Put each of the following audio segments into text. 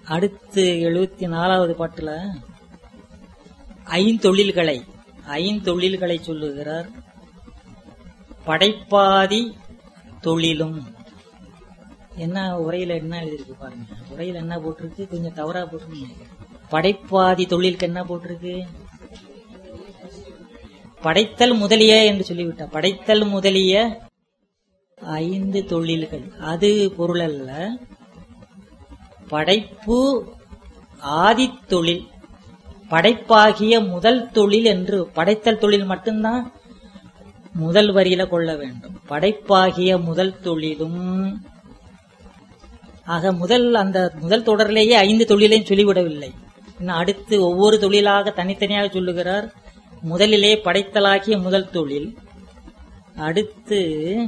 அடுத்து எழுபத்தி நாலாவது பாட்டுல ஐந்தொழில்களை ஐந்தொழில்களை சொல்லுகிறார் படைப்பாதி தொழிலும் என்ன உரையில என்ன எழுதியிருக்கு பாருங்க உரையில என்ன போட்டிருக்கு கொஞ்சம் தவறா போட்டிருக்கு படைப்பாதி தொழிலுக்கு என்ன போட்டிருக்கு படைத்தல் முதலிய என்று சொல்லிவிட்ட படைத்தல் முதலிய ஐந்து தொழில்கள் அது பொருள் அல்ல படைப்பு ஆதி தொழில் படைப்பாகிய முதல் தொழில் என்று படைத்தல் தொழில் மட்டும்தான் முதல் வரியில கொள்ள வேண்டும் படைப்பாகிய முதல் தொழிலும் ஆக முதல் அந்த முதல் தொடரிலேயே ஐந்து தொழிலையும் சொல்லிவிடவில்லை இன்னும் அடுத்து ஒவ்வொரு தொழிலாக தனித்தனியாக சொல்லுகிறார் முதலிலே படைத்தலாகிய முதல் தொழில் அடுத்து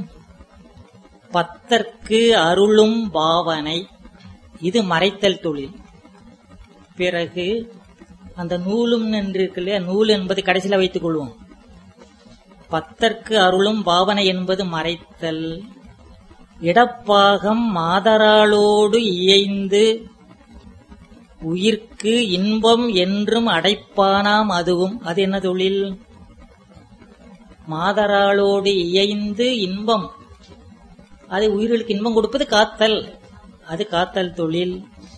பத்தற்கு அருளும் பாவனை இது மறைத்தல் தொழில் பிறகு அந்த நூலும் என்று இருக்கு இல்லையா நூல் என்பது கடைசியில வைத்துக் கொள்வோம் பத்தற்கு அருளும் பாவனை என்பது மறைத்தல் இடப்பாகம் மாதராளோடு இயைந்து உயிர்க்கு இன்பம் என்றும் அடைப்பானாம் அதுவும் அது என்ன தொழில் மாதராளோடு இயைந்து இன்பம் அது உயிர்களுக்கு இன்பம் கொடுப்பது காத்தல் அது காத்தல் தொழில்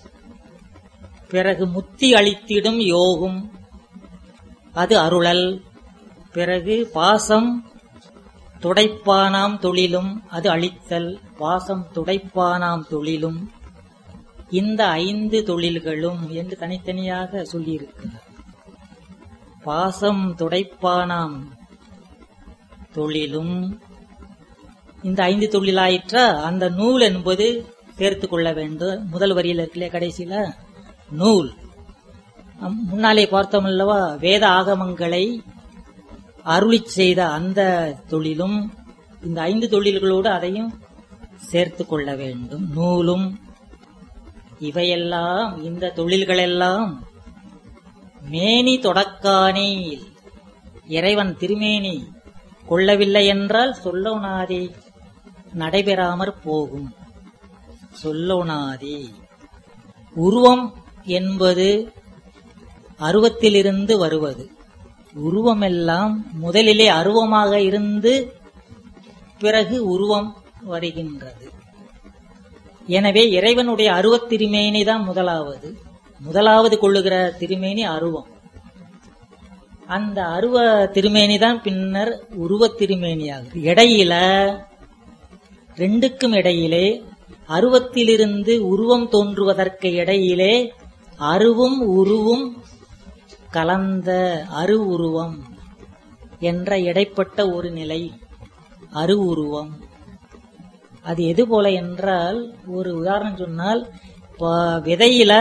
பிறகு முத்தி அளித்திடும் யோகும் அது அருளல் பிறகு பாசம் துடைப்பானாம் தொழிலும் அது அழித்தல் பாசம் துடைப்பானாம் தொழிலும் இந்த ஐந்து தொழில்களும் என்று தனித்தனியாக சொல்லியிருக்கிறார் பாசம் துடைப்பானாம் தொழிலும் இந்த ஐந்து தொழிலாயிற்றா அந்த நூல் என்பது சேர்த்து கொள்ள வேண்டும் முதல் வரியில் இருக்கலையே கடைசியில நூல் அம், முன்னாலே பார்த்தோம் அல்லவா வேத ஆகமங்களை அருளி செய்த அந்த தொழிலும் இந்த ஐந்து தொழில்களோடு அதையும் சேர்த்து கொள்ள வேண்டும் நூலும் இவையெல்லாம் இந்த தொழில்களெல்லாம் மேனி தொடக்கானேல் இறைவன் திருமேனி கொள்ளவில்லை என்றால் சொல்லோனாதே நடைபெறாமற் போகும் சொல்லோனாதே உருவம் என்பது அருவத்திலிருந்து வருவது உருவமெல்லாம் முதலிலே அருவமாக இருந்து பிறகு உருவம் வருகின்றது எனவே இறைவனுடைய அருவத் திருமேனி தான் முதலாவது முதலாவது கொள்ளுகிற திருமேனி அருவம் அந்த அருவ திருமேனி தான் பின்னர் உருவத் திருமேனியாகும் இடையில ரெண்டுக்கும் இடையிலே அருவத்திலிருந்து உருவம் தோன்றுவதற்கு இடையிலே அருவும் உருவும் கலந்த அரு உருவம் என்ற இடைப்பட்ட ஒரு நிலை அரு உருவம் அது எது போல என்றால் ஒரு உதாரணம் சொன்னால் இப்ப விதையில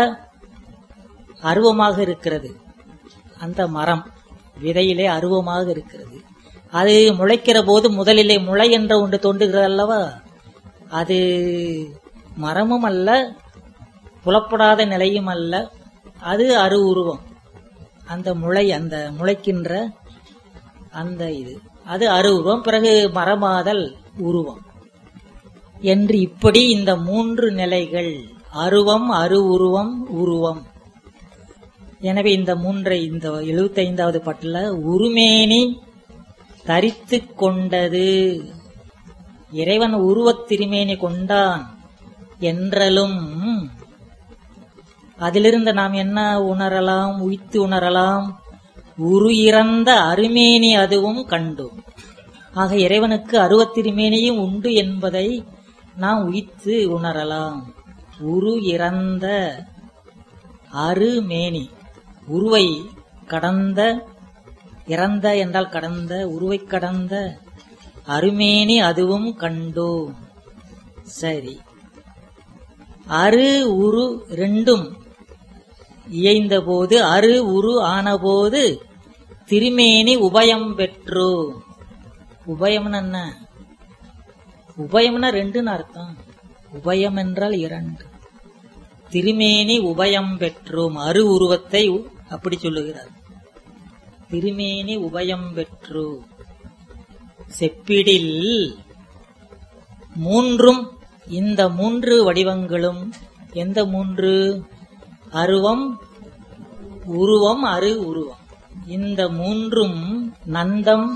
அருவமாக இருக்கிறது அந்த மரம் விதையிலே அருவமாக இருக்கிறது அது முளைக்கிற போது முதலிலே முளை என்ற ஒன்று தோன்றுகிறது அல்லவா அது மரமும் அல்ல புலப்படாத நிலையும் அல்ல அது அரு உருவம் அந்த முளை அந்த முளைக்கின்ற அந்த இது அது அரு உருவம் பிறகு மரமாதல் உருவம் என்று இப்படி இந்த மூன்று நிலைகள் அருவம் அரு உருவம் உருவம் எனவே இந்த மூன்றை இந்த எழுபத்தி ஐந்தாவது பாட்டுல உருமேனி தரித்து கொண்டது இறைவன் உருவத் திருமேனி கொண்டான் என்றலும் அதிலிருந்து நாம் என்ன உணரலாம் உய்த்து உணரலாம் உரு இறந்த அருமேனி அதுவும் கண்டோம் ஆக இறைவனுக்கு அருவத் திருமேனியும் உண்டு என்பதை நாம் உய்த்து உணரலாம் உரு இறந்த அருமேனி உருவை கடந்த இறந்த என்றால் கடந்த உருவை கடந்த அருமேனி அதுவும் கண்டோம் சரி அரு உரு ரெண்டும் இயைந்த போது அரு உரு ஆனபோது திருமேனி உபயம் பெற்றோ உபயம்னு என்ன உபயம்னா ரெண்டுன்னு அர்த்தம் உபயம் என்றால் இரண்டு திருமேனி உபயம் பெற்றோம் அரு உருவத்தை உ- அப்படி சொல்லுகிறார் திருமேனி உபயம் பெற்று செப்பிடில் மூன்றும் இந்த மூன்று வடிவங்களும் எந்த மூன்று அருவம் உருவம் அரு உருவம் இந்த மூன்றும் நந்தம்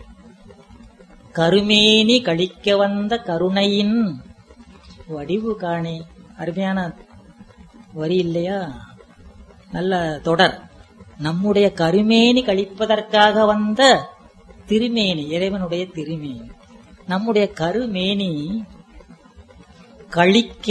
கருமேனி கழிக்க வந்த கருணையின் வடிவு காணே அருமையான வரி இல்லையா நல்ல தொடர் நம்முடைய கருமேனி கழிப்பதற்காக வந்த திருமேனி இறைவனுடைய திருமேனி நம்முடைய கருமேனி கழிக்க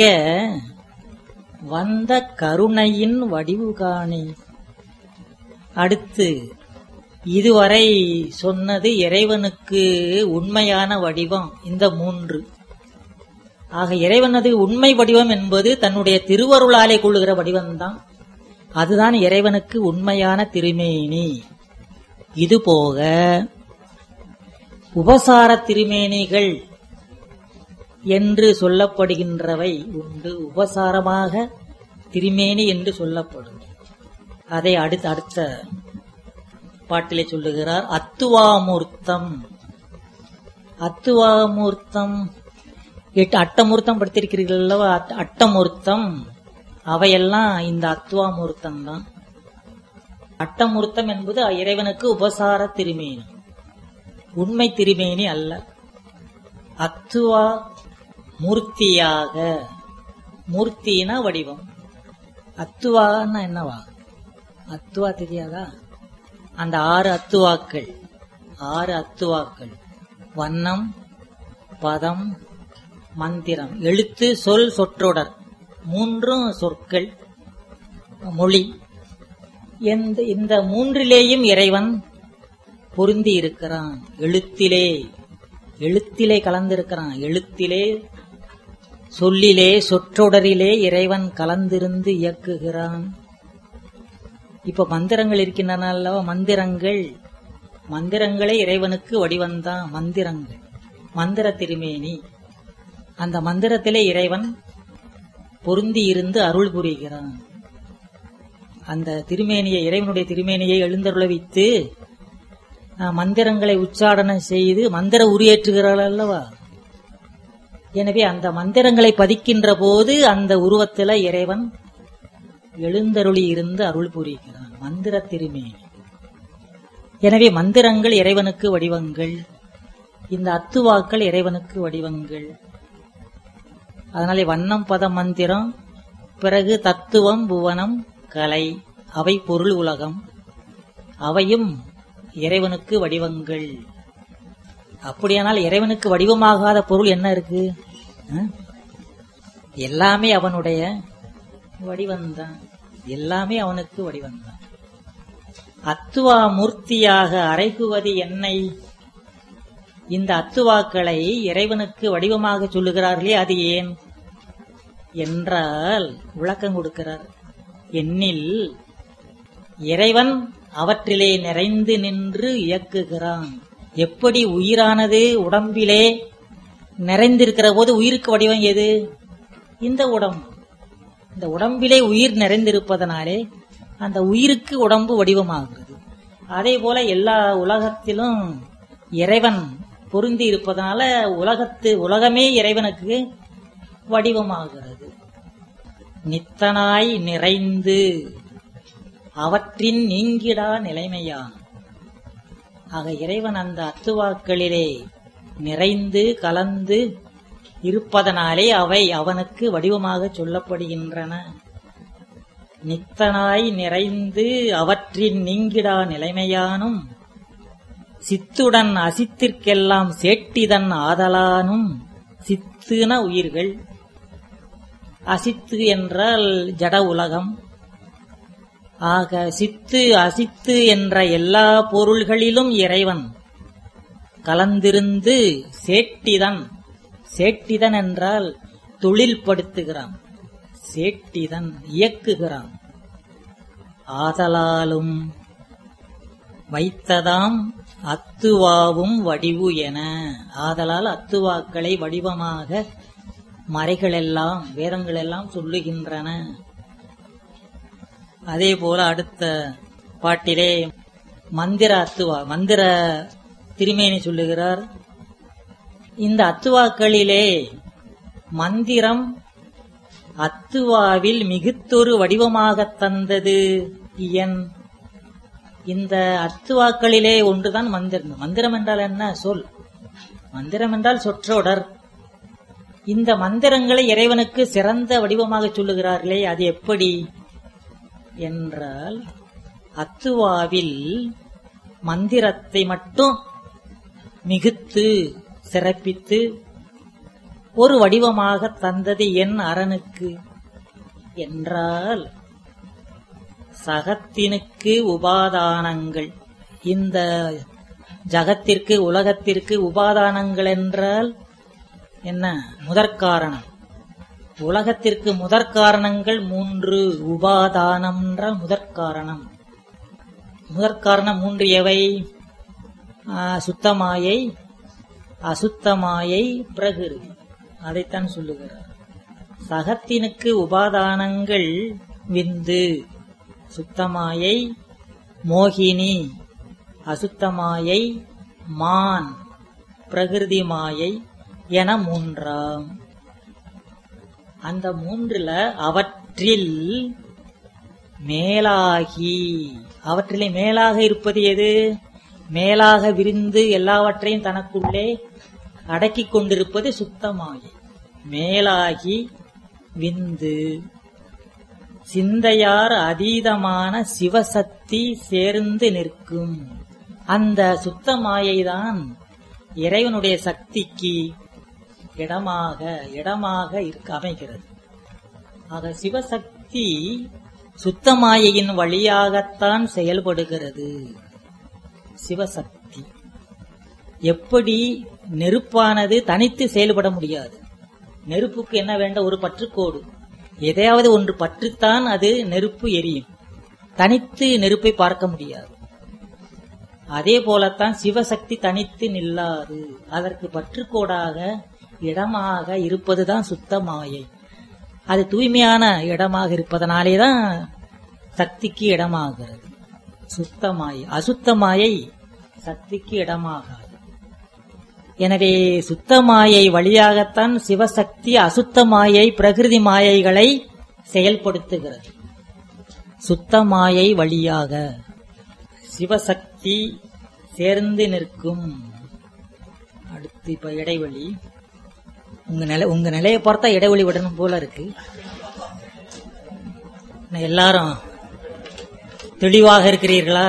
வந்த கருணையின் வடிவு காணி அடுத்து இதுவரை சொன்னது இறைவனுக்கு உண்மையான வடிவம் இந்த மூன்று ஆக இறைவனது உண்மை வடிவம் என்பது தன்னுடைய திருவருளாலே கொள்ளுகிற வடிவம்தான் அதுதான் இறைவனுக்கு உண்மையான திருமேனி இது போக உபசார திருமேனிகள் என்று சொல்லப்படுகின்றவை உண்டு உபசாரமாக திருமேனி என்று சொல்லப்படும் அதை அடுத்த அடுத்த பாட்டிலே சொல்லுகிறார் அத்துவாமூர்த்தம் அத்துவாமூர்த்தம் எட்டு அட்டமூர்த்தம் படுத்திருக்கிறீர்கள் அல்லவா அட்ட- அட்டமூர்த்தம் அவையெல்லாம் இந்த அத்துவாமூர்த்தம் தான் அட்டமூர்த்தம் என்பது இறைவனுக்கு உபசார திருமேனி உண்மை திருமேனி அல்ல அத்துவா மூர்த்தியாக மூர்த்தினா வடிவம் அத்துவான்னா என்னவா அத்துவா தெரியாதா அந்த ஆறு அத்துவாக்கள் ஆறு அத்துவாக்கள் வண்ணம் பதம் மந்திரம் எழுத்து சொல் சொற்றொடர் மூன்றும் சொற்கள் மொழி இந்த இந்த மூன்றிலேயும் இறைவன் பொருந்தி இருக்கிறான் எழுத்திலே எழுத்திலே கலந்திருக்கிறான் எழுத்திலே சொல்லிலே சொற்றொடரிலே இறைவன் கலந்திருந்து இயக்குகிறான் இப்ப மந்திரங்கள் இருக்கின்றன அல்லவா மந்திரங்கள் மந்திரங்களே இறைவனுக்கு வடிவந்தான் மந்திரங்கள் மந்திர திருமேனி அந்த மந்திரத்திலே இறைவன் பொருந்தி இருந்து அருள் புரிகிறான் அந்த திருமேனியை இறைவனுடைய திருமேனியை எழுந்தருள வைத்து அஹ், மந்திரங்களை உச்சாடனம் செய்து மந்திர உரியேற்றுகிறாள் அல்லவா எனவே அந்த மந்திரங்களை பதிக்கின்ற போது அந்த உருவத்தில இறைவன் எழுந்தருளி இருந்து அருள் புரிகிறான் மந்திர திருமேனி எனவே மந்திரங்கள் இறைவனுக்கு வடிவங்கள் இந்த அத்துவாக்கள் இறைவனுக்கு வடிவங்கள் அதனாலே வண்ணம் பதம் மந்திரம் பிறகு தத்துவம் புவனம் கலை அவை பொருள் உலகம் அவையும் இறைவனுக்கு வடிவங்கள் அப்படியானால் இறைவனுக்கு வடிவமாகாத பொருள் என்ன இருக்கு அஹ்? எல்லாமே அவனுடைய வடிவம்தான் எல்லாமே அவனுக்கு வடிவம்தான் அத்துவா மூர்த்தியாக அரைகுவது என்னை இந்த அத்துவாக்களை இறைவனுக்கு வடிவமாக சொல்லுகிறார்களே அது ஏன் என்றால் விளக்கம் கொடுக்கிறார் எண்ணில் இறைவன் அவற்றிலே நிறைந்து நின்று இயக்குகிறான் எப்படி உயிரானது உடம்பிலே நிறைந்திருக்கிற போது உயிருக்கு வடிவம் எது இந்த உடம்பு இந்த உடம்பிலே உயிர் நிறைந்திருப்பதனாலே அந்த உயிருக்கு உடம்பு வடிவமாகிறது அதே போல எல்லா உலகத்திலும் இறைவன் பொருந்தி இருப்பதனால உலகத்து உலகமே இறைவனுக்கு வடிவமாகிறது நித்தனாய் நிறைந்து அவற்றின் நீங்கிடா நிலைமையான் ஆக இறைவன் அந்த அத்துவாக்களிலே நிறைந்து கலந்து இருப்பதனாலே அவை அவனுக்கு வடிவமாக சொல்லப்படுகின்றன நித்தனாய் நிறைந்து அவற்றின் நீங்கிடா நிலைமையானும் சித்துடன் அசித்திற்கெல்லாம் சேட்டிதன் ஆதலானும் சித்துன உயிர்கள் அசித்து என்றால் ஜட உலகம் ஆக சித்து அசித்து என்ற எல்லா பொருள்களிலும் இறைவன் கலந்திருந்து சேட்டிதன் சேட்டிதன் என்றால் தொழில்படுத்துகிறான் சேட்டிதன் இயக்குகிறான் ஆதலாலும் வைத்ததாம் அத்துவாவும் வடிவு என ஆதலால் அத்துவாக்களை வடிவமாக மறைகளெல்லாம் வேதங்களெல்லாம் சொல்லுகின்றன அதே போல அடுத்த பாட்டிலே மந்திர அத்துவா மந்திர திருமேனி சொல்லுகிறார் இந்த அத்துவாக்களிலே மந்திரம் அத்துவாவில் மிகுத்தொரு வடிவமாகத் தந்தது இயன் இந்த அத்துவாக்களிலே ஒன்றுதான் மந்திரம் மந்திரம் என்றால் என்ன சொல் மந்திரம் என்றால் சொற்றொடர் இந்த மந்திரங்களை இறைவனுக்கு சிறந்த வடிவமாக சொல்லுகிறார்களே அது எப்படி என்றால் அத்துவாவில் மந்திரத்தை மட்டும் மிகுத்து சிறப்பித்து ஒரு வடிவமாக தந்தது என் அரணுக்கு என்றால் சகத்தினுக்கு உபாதானங்கள் இந்த ஜகத்திற்கு உலகத்திற்கு உபாதானங்கள் என்றால் என்ன முதற்காரணம் உலகத்திற்கு முதற்காரணங்கள் மூன்று உபாதானம் என்றால் முதற்காரணம் முதற்காரணம் மூன்று எவை ஆ, சுத்தமாயை அசுத்தமாயை பிரகிருதி அதைத்தான் சொல்லுகிறார் சகத்தினுக்கு உபாதானங்கள் விந்து சுத்தமாயை மோகினி அசுத்தமாயை மான் பிரகிருதி மாயை என மூன்றாம் அந்த மூன்றுல அவற்றில் மேலாகி அவற்றிலே மேலாக இருப்பது எது மேலாக விரிந்து எல்லாவற்றையும் தனக்குள்ளே அடக்கிக் கொண்டிருப்பது சுத்தமாயை மேலாகி விந்து சிந்தையார் அதீதமான சிவசக்தி சேர்ந்து நிற்கும் அந்த சுத்த மாயைதான் இறைவனுடைய சக்திக்கு இடமாக இடமாக இருக்க அமைகிறது ஆக சிவசக்தி சுத்தமாயையின் வழியாகத்தான் செயல்படுகிறது சிவசக்தி எப்படி நெருப்பானது தனித்து செயல்பட முடியாது நெருப்புக்கு என்ன வேண்டும் ஒரு பற்றுக்கோடு எதையாவது ஒன்று பற்றுத்தான் அது நெருப்பு எரியும் தனித்து நெருப்பை பார்க்க முடியாது அதே போலத்தான் சிவசக்தி தனித்து நில்லாது அதற்கு பற்றுக்கோடாக இடமாக இருப்பதுதான் சுத்த மாயை அது தூய்மையான இடமாக இருப்பதனாலேதான் சக்திக்கு இடமாகிறது சுத்தமாயை அசுத்தமாயை சக்திக்கு இடமாகாது எனவே சுத்தமாயை வழியாகத்தான் சிவசக்தி அசுத்தமாயை பிரகிருதி மாயைகளை செயல்படுத்துகிறது சுத்தமாயை வழியாக சிவசக்தி சேர்ந்து நிற்கும் அடுத்து இப்ப இடைவெளி உங்க நிலை உங்க நிலையை பார்த்தா இடைவெளி விடணும் போல இருக்கு என்ன எல்லாரும் தெளிவாக இருக்கிறீர்களா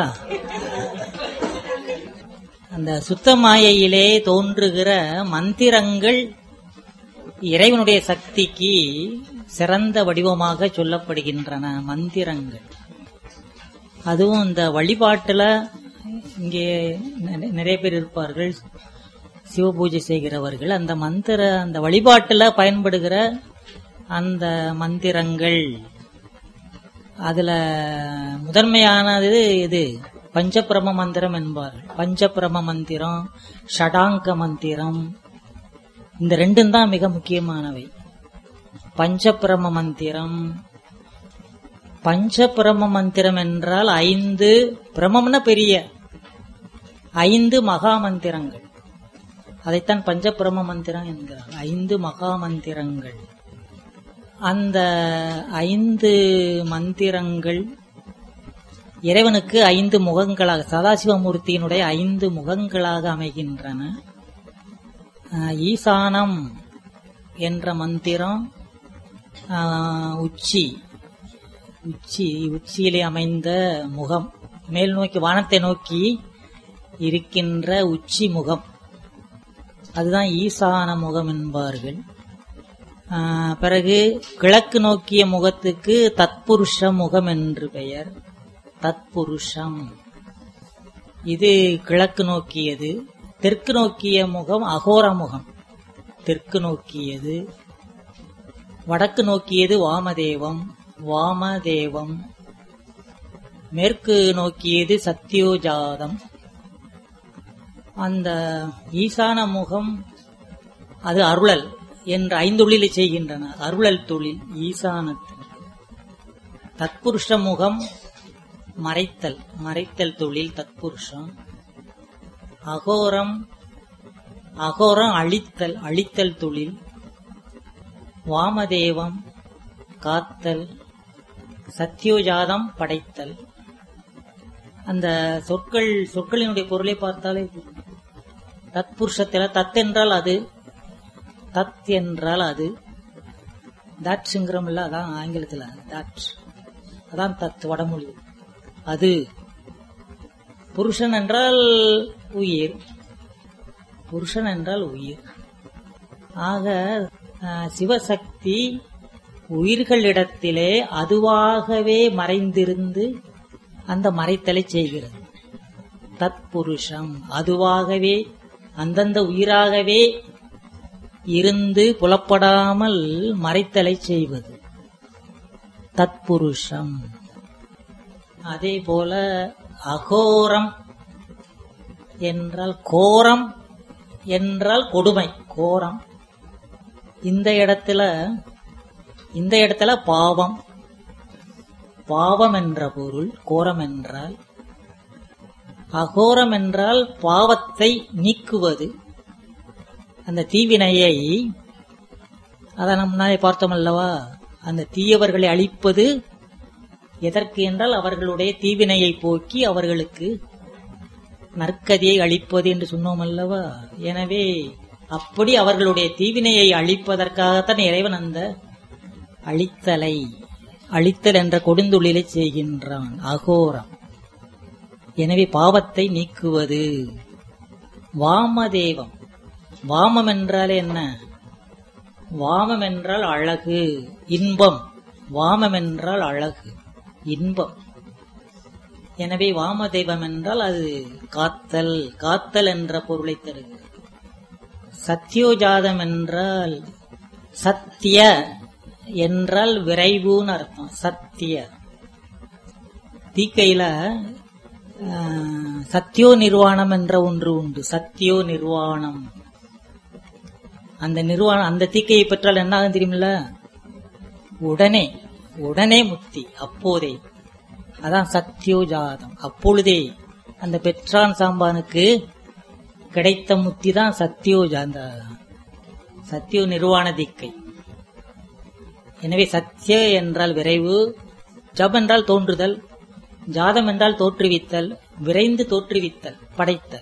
அந்த சுத்த மாயையிலே தோன்றுகிற மந்திரங்கள் இறைவனுடைய சக்திக்கு சிறந்த வடிவமாக சொல்லப்படுகின்றன மந்திரங்கள் அதுவும் இந்த வழிபாட்டுல இங்கே நிறை- நிறைய பேர் இருப்பார்கள் சிவபூஜை செய்கிறவர்கள் அந்த மந்திர அந்த வழிபாட்டுல பயன்படுகிற அந்த மந்திரங்கள் அதுல முதன்மையானது இது பஞ்சபிரம மந்திரம் என்பார்கள் பஞ்சபிரம மந்திரம் ஷடாங்க மந்திரம் இந்த ரெண்டும் தான் மிக முக்கியமானவை பஞ்சபிரம மந்திரம் பஞ்சபிரம மந்திரம் என்றால் ஐந்து பிரமம்னா பெரிய ஐந்து மகா மந்திரங்கள் அதைத்தான் பஞ்சபிரம மந்திரம் என்கிறார் ஐந்து மகா மந்திரங்கள் அந்த ஐந்து மந்திரங்கள் இறைவனுக்கு ஐந்து முகங்களாக சதாசிவமூர்த்தியினுடைய ஐந்து முகங்களாக அமைகின்றன ஆஹ் ஈசானம் என்ற மந்திரம் ஆஹ் உச்சி உச்சி உச்சியிலே அமைந்த முகம் மேல் நோக்கி வானத்தை நோக்கி இருக்கின்ற உச்சி முகம் அதுதான் ஈசான முகம் என்பார்கள் ஆஹ் பிறகு கிழக்கு நோக்கிய முகத்துக்கு தத்புருஷ முகம் என்று பெயர் தத்புருஷம் இது கிழக்கு நோக்கியது தெற்கு நோக்கிய முகம் அகோர முகம் தெற்கு நோக்கியது வடக்கு நோக்கியது வாமதேவம் வாமதேவம் மேற்கு நோக்கியது சத்யோஜாதம் அந்த ஈசான முகம் அது அருளல் என்ற ஐந்தொழிலை செய்கின்றன அருளல் தொழில் ஈசானத்தில் தத்புருஷ முகம் மறைத்தல் மறைத்தல் தொழில் தத்புருஷம் அகோரம் அகோரம் அழித்தல் அழித்தல் தொழில் வாமதேவம் காத்தல் சத்தியோஜாதம் படைத்தல் அந்த சொற்கள் சொற்களினுடைய பொருளை பார்த்தாலே தெரியும். தத்புருஷத்தில் தத் என்றால் அது தத் என்றால் அது தட்ஸுங்கிறோம்ல அதான் ஆங்கிலத்தில் தட் அதான் தத் வடமொழி அது புருஷன் என்றால் உயிர் புருஷன் என்றால் உயிர் ஆக அஹ், சிவசக்தி உயிர்களிடத்திலே அதுவாகவே மறைந்திருந்து அந்த மறைத்தலை செய்கிறது தத்புருஷம் அதுவாகவே அந்தந்த உயிராகவே இருந்து புலப்படாமல் மறைத்தலை செய்வது தத்புருஷம் அதே போல அகோரம் என்றால் கோரம் என்றால் கொடுமை கோரம் இந்த இடத்துல இந்த இடத்துல பாவம் பாவம் என்ற பொருள் கோரம் என்றால் அகோரம் என்றால் பாவத்தை நீக்குவது அந்த தீவினையை அதை நம்ம முன்னாலே பார்த்தோம் அல்லவா அந்த தீயவர்களை அழிப்பது எதற்கு என்றால் அவர்களுடைய தீவினையை போக்கி அவர்களுக்கு நற்கதியை அளிப்பது என்று சொன்னோம் அல்லவா எனவே அப்படி அவர்களுடைய தீவினையை அழிப்பதற்காகத்தான் இறைவன் அந்த அழித்தலை அழித்தல் என்ற கொடுந்தொழிலை செய்கின்றான் அகோரம் எனவே பாவத்தை நீக்குவது வாமதேவம் வாமம் என்றால் என்ன வாமம் என்றால் அழகு இன்பம் வாமம் என்றால் அழகு இன்பம் எனவே வாமதேவம் என்றால் அது காத்தல் காத்தல் என்ற பொருளை தருகிறது சத்யோஜாதம் என்றால் சத்திய என்றால் விரைவுன்னு அர்த்தம் சத்திய தீக்கையில ஆஹ், சத்தியோ நிர்வாணம் என்ற ஒன்று உண்டு சத்தியோ நிர்வாணம் அந்த நிர்வாணம் அந்த தீக்கையை பெற்றால் என்ன ஆகும் தெரியுமில்ல உடனே உடனே முக்தி அப்போதே அதான் சத்தியோஜாதம் அப்பொழுதே அந்த பெற்றான் சாம்பானுக்கு கிடைத்த முத்தி தான் சத்தியோஜா அந்த சத்தியோ நிர்வாண தீக்கை எனவே சத்திய என்றால் விரைவு ஜப் என்றால் தோன்றுதல் ஜாதம் என்றால் தோற்றுவித்தல் விரைந்து தோற்றுவித்தல் படைத்தல்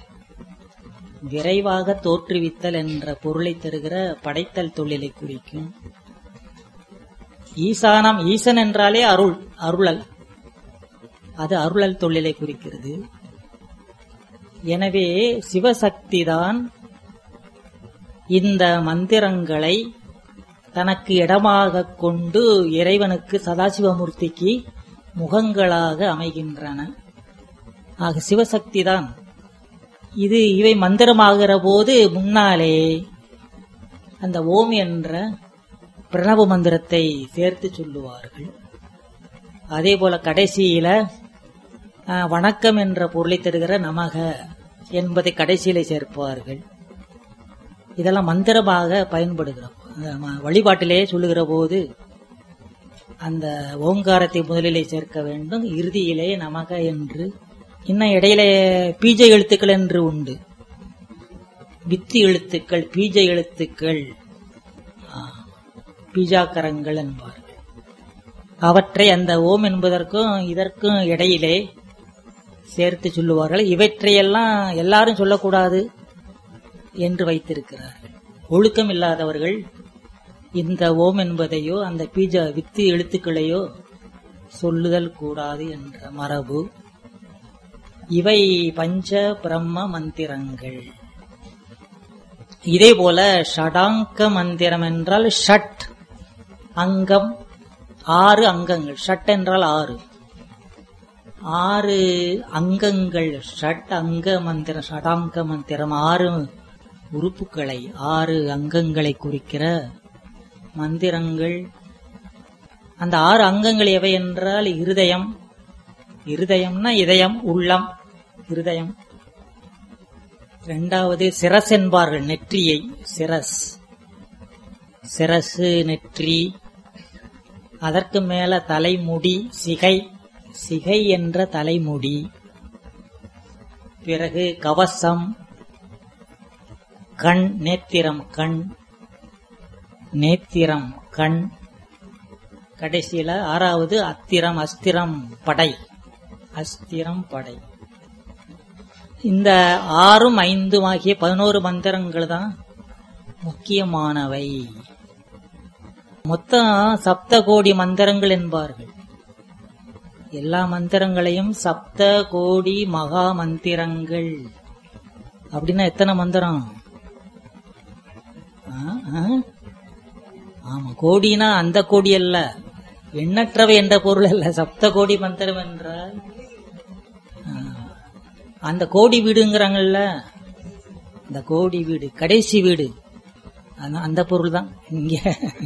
விரைவாக தோற்றுவித்தல் என்ற பொருளை தருகிற படைத்தல் தொழிலை குறிக்கும் ஈசானம் ஈசன் என்றாலே அருள் அருளல் அது அருளல் தொழிலை குறிக்கிறது எனவே சிவசக்தி தான் இந்த மந்திரங்களை தனக்கு இடமாக கொண்டு இறைவனுக்கு சதாசிவமூர்த்திக்கு முகங்களாக அமைகின்றன ஆக சிவசக்தி தான் இது இவை மந்திரமாகிற போது முன்னாலே அந்த ஓம் என்ற பிரணவ மந்திரத்தை சேர்த்து சொல்லுவார்கள் அதே போல கடைசியில ஆஹ், வணக்கம் என்ற பொருளை தருகிற நமக என்பதை கடைசியில சேர்ப்பார்கள் இதெல்லாம் மந்திரமாக பயன்படுகிறோம் அந்த ம- வழிபாட்டிலே சொல்லுகிற போது அந்த ஓங்காரத்தை முதலிலே சேர்க்க வேண்டும் இறுதியிலே நமக என்று இன்னும் இடையிலே பீஜ எழுத்துக்கள் என்று உண்டு வித்து எழுத்துக்கள் பீஜ எழுத்துக்கள் ஆ, பீஜாக்கரங்கள் என்பார்கள் அவற்றை அந்த ஓம் என்பதற்கும் இதற்கும் இடையிலே சேர்த்து சொல்லுவார்கள் இவற்றையெல்லாம் எல்லாரும் சொல்லக்கூடாது என்று வைத்திருக்கிறார்கள் ஒழுக்கம் இல்லாதவர்கள் இந்த ஓம் என்பதையோ அந்த பீஜ வித்து எழுத்துக்களையோ சொல்லுதல் கூடாது என்ற மரபு இவை பஞ்ச பிரம்ம மந்திரங்கள் இதே போல ஷடாங்க மந்திரம் என்றால் ஷட் அங்கம் ஆறு அங்கங்கள் ஷட் என்றால் ஆறு ஆறு அங்கங்கள் ஷட் அங்க மந்திரம் ஷடாங்க மந்திரம் ஆறு உறுப்புகளை ஆறு அங்கங்களை குறிக்கிற மந்திரங்கள் அந்த ஆறு அங்கங்கள் எவை என்றால் இருதயம் இருதயம்னா இதயம் உள்ளம் இருதயம் இரண்டாவது சிரஸ் என்பார்கள் நெற்றியை சிரஸ் சிரசு நெற்றி அதற்கு மேல தலைமுடி சிகை சிகை என்ற தலைமுடி பிறகு கவசம் கண் நேத்திரம் கண் நேத்திரம் கண் கடைசியில ஆறாவது அத்திரம் அஸ்திரம் படை அஸ்திரம் படை இந்த ஆறும் ஐந்தும் ஆகிய பதினோரு மந்திரங்கள் தான் முக்கியமானவை மொத்தம் சப்த கோடி மந்திரங்கள் என்பார்கள் எல்லா மந்திரங்களையும் சப்த கோடி மகா மந்திரங்கள் அப்படின்னா எத்தனை மந்திரம் ஆ, ஆ? ஆமா கோடினா அந்த கோடி அல்ல எண்ணற்றவை என்ற பொருள் அல்ல சப்த கோடி மந்திரம் என்றால் ஆ, அந்த கோடி வீடுங்கிறாங்கல்ல இந்த கோடி வீடு கடைசி வீடு அதான் அந்த பொருள் தான் இங்க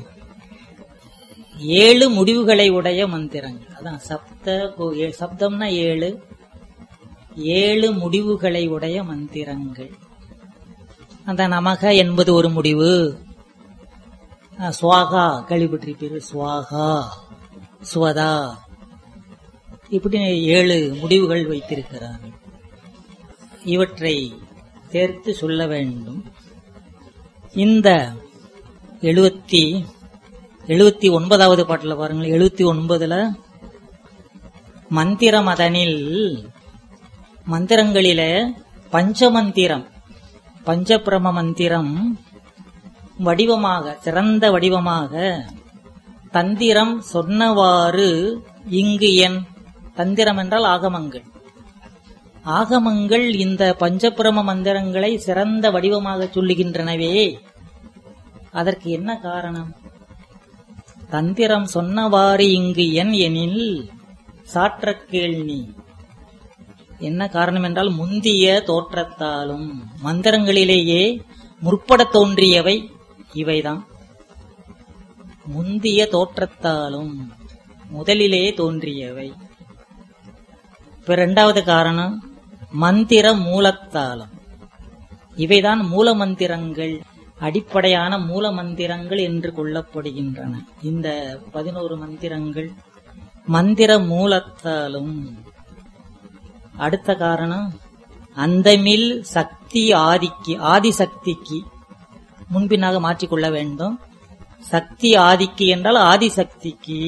ஏழு முடிவுகளை உடைய மந்திரங்கள் அதான் சப்த கோ- ஏ- சப்தம்னா ஏழு ஏழு முடிவுகளை உடைய மந்திரங்கள் அந்த நமக என்பது ஒரு முடிவு அஹ், சுவாகா கேள்விப்பட்டிருப்பீர்கள் சுவாகா சுவதா இப்படி ஏழு முடிவுகள் வைத்திருக்கிறார்கள் இவற்றை சேர்த்து சொல்ல வேண்டும் இந்த எழுபத்தி எழுபத்தி ஒன்பதாவது பாட்டுல பாருங்கள் எழுபத்தி ஒன்பதுல மந்திர மதனில் மந்திரங்களில பஞ்சமந்திரம் பஞ்சபிரம மந்திரம் வடிவமாக சிறந்த வடிவமாக தந்திரம் சொன்னவாறு இங்கு என் தந்திரம் என்றால் ஆகமங்கள் ஆகமங்கள் இந்த பஞ்சபிரம மந்திரங்களை சிறந்த வடிவமாக சொல்லுகின்றனவே அதற்கு என்ன காரணம் தந்திரம் சொன்னவாறு இங்கு என் எனில் சாற்ற கேள்வி என்ன காரணம் என்றால் முந்திய தோற்றத்தாலும் மந்திரங்களிலேயே முற்பட தோன்றியவை இவைதான் முந்திய தோற்றத்தாலும் முதலிலே தோன்றியவை இப்ப இரண்டாவது காரணம் மந்திர மூலத்தாலும் இவைதான் மூல மந்திரங்கள் அடிப்படையான மூல மந்திரங்கள் என்று கொள்ளப்படுகின்றன இந்த பதினோரு மந்திரங்கள் மந்திர மூலத்தாலும் அடுத்த காரணம் அந்தமில் சக்தி ஆதிக்கு ஆதிசக்திக்கு முன்பின்னாக மாற்றிக்கொள்ள வேண்டும் சக்தி ஆதிக்கு என்றால் ஆதிசக்திக்கு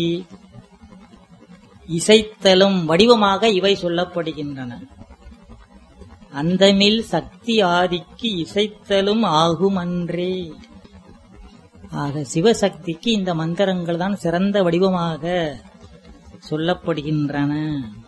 இசைத்தலும் வடிவமாக இவை சொல்லப்படுகின்றன அந்தமில் சக்தி ஆதிக்கு இசைத்தலும் ஆகுமன்றே ஆக சிவசக்திக்கு இந்த மந்திரங்கள் தான் சிறந்த வடிவமாக சொல்லப்படுகின்றன